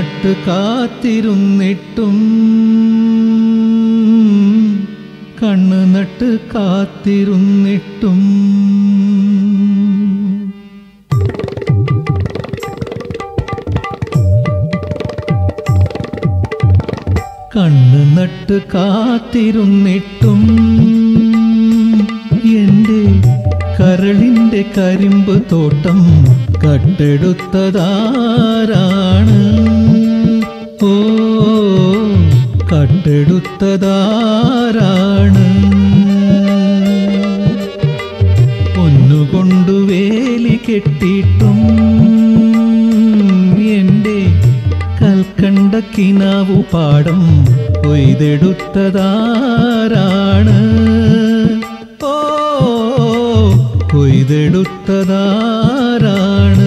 നട്ട് കാത്തിരുന്നിട്ടും കണ്ണ് നട്ട് കാത്തിരുന്നിട്ടും കണ്ണ് നട്ട് കാത്തിരുന്നിട്ടും എന്റെ കരളിന്റെ കരിമ്പ് തോട്ടം കട്ടെടുത്തതാരാണ് ഓ കട്ടെടുത്തതാരാണ് പൊന്നുകൊണ്ടു വേലി കെട്ടിയിട്ടും എന്റെ കൽക്കണ്ട കിനാവു പാടം കൊയ്തെടുത്തതാരാണ് ഓ കൊയ്തെടുത്തതാരാണ്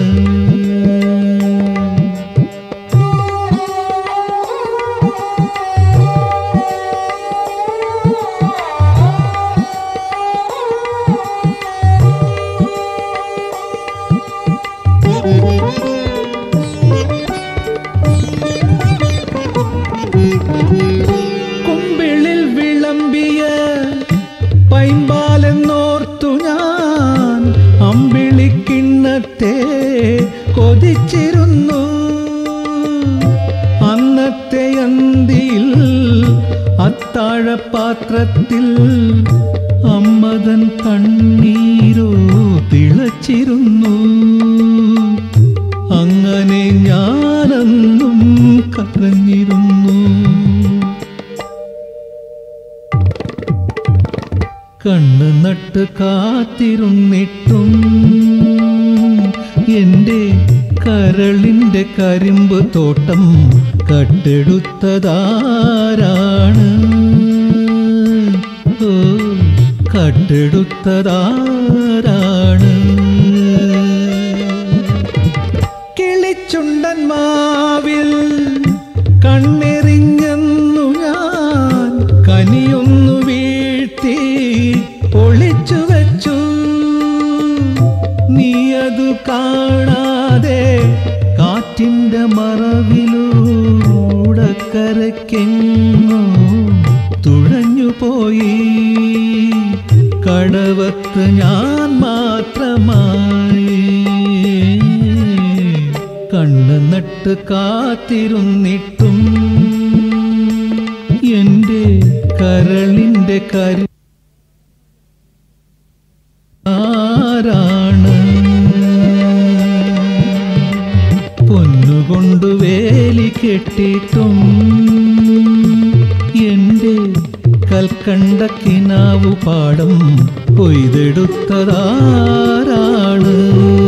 കുമ്പിളിൽ വിളമ്പിയ പൈമ്പാലെന്നോർത്തു ഞാൻ അമ്പിളിക്കിണ്ണത്തെ കൊതിച്ചിരുന്നു അന്നത്തെ അന്തിയിൽ അത്താഴപാത്രത്തിൽ അമ്മതൻ കണ്ണീരോ തിളച്ചിരുന്നു അങ്ങനെ ഞാനെന്നും കരഞ്ഞിരുന്നു കണ്ണ് നട്ട് കാത്തിരുന്നിട്ടും എന്റെ കരളിന്റെ കരിമ്പ് തോട്ടം കട്ടെടുത്തതാരാണ് ഓ കട്ടെടുത്തതാരാണ് കിളിച്ചുണ്ടൻ മാവിൽ കണ്ണെറിഞ്ഞെന്നു ഞാൻ കനിയൊന്നു വീഴ്ത്തി ഒളിച്ചു വച്ചു നീ അത് കാണാതെ കാറ്റിന്റെ മറവിലൂടെ കരയ്ക്കെങ്ങോ തുഴഞ്ഞു പോയി കടവത്ത് ഞാൻ മാത്രമായി കണ്ണ് നട്ട് കാത്തിരുന്നിട്ടും എന്റെ കരളിന്റെ കരി ആരാണ് പൊന്നുകൊണ്ടു വേലി കെട്ടിയിട്ടും എന്റെ കൽക്കണ്ട കിനാവു പാടം കൊയ്തെടുത്തതാരാണ്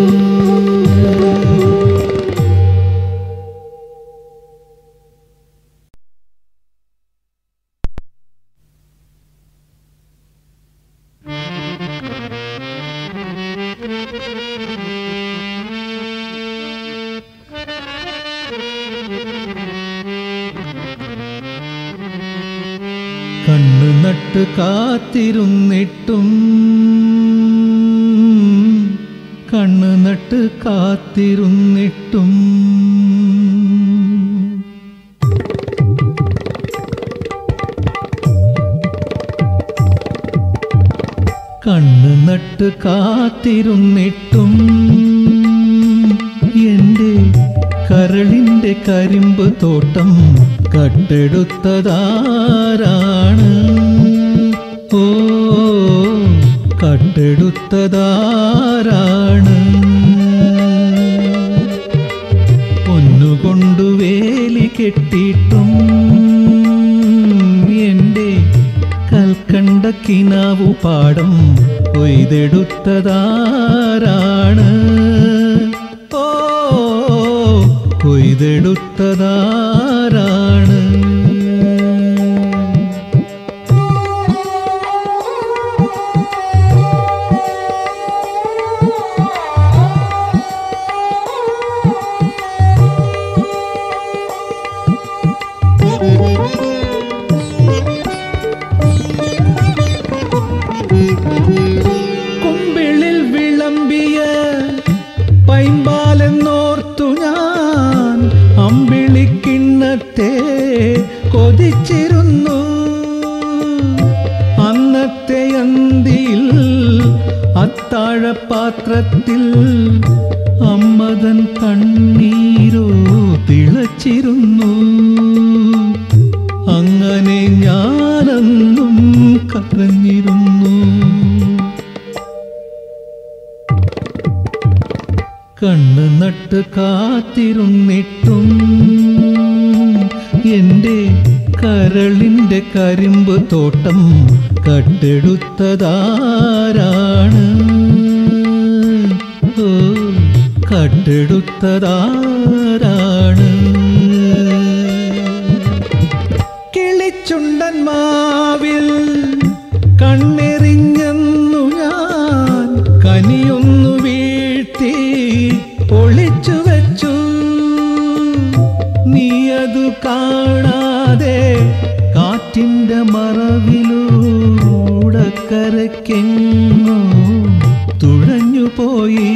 കണ്ണു നട്ട് കാത്തിരുന്നിട്ടും കണ്ണു നട്ട് കാത്തിരുന്നിട്ടും കണ്ണു നട്ട് കാത്തിരുന്നിട്ടും എന്റെ കരളിന്റെ കരിമ്പ് തോട്ടം കട്ടെടുത്തതാരാണ് ഓ കട്ടെടുത്തതാരാണ് ഒന്നുകൊണ്ടു വേലി കെട്ടിയിട്ടും എന്റെ കൽക്കണ്ട കിനാവു പാടം കൊയ്തെടുത്തതാരാണ് ഓ കൊയ്തെടുത്തതാരാണ് കുമ്പിളിൽ വിളമ്പിയ പൈമ്പാലെന്നോർത്തു ഞാൻ അമ്പിളിക്കിണ്ണത്തെ കണ്ണ് നട്ട് കാത്തിരുന്നിട്ടും എൻ്റെ കരളിൻ്റെ കരിമ്പ് തോട്ടം കട്ടെടുത്തതാരാണ് ഓ കട്ടെടുത്തതാരാണ് കിളിച്ചുണ്ടൻ മാവിൽ കണ്ണെറിഞ്ഞെന്നു ഞാൻ കനിയൊന്നു വീഴ്ത്തി ഒളിച്ചു വെച്ചു നീ അത് കാണാതെ കാറ്റിൻ്റെ മറവിലൂടെ കരയ്ക്കെങ്ങോ തുഴഞ്ഞുപോയി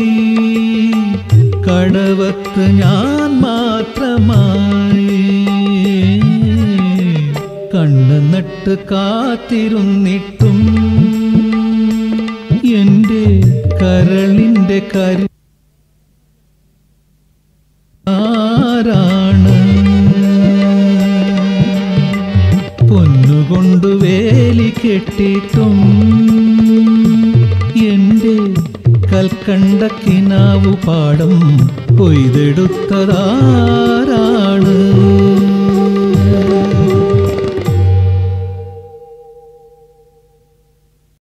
കടവത്ത് ഞാൻ മാത്രമായി കണ്ണ് നട്ട് കാത്തിരുന്നിട്ടും എൻ്റെ കരളിൻ്റെ കരി ആരാണ് പൊന്നുകൊണ്ടു വേലി കെട്ടിട്ടും എൻ്റെ കൽക്കണ്ട കിനാവു പാടം കൊയ്തെടുത്തതാരാണ്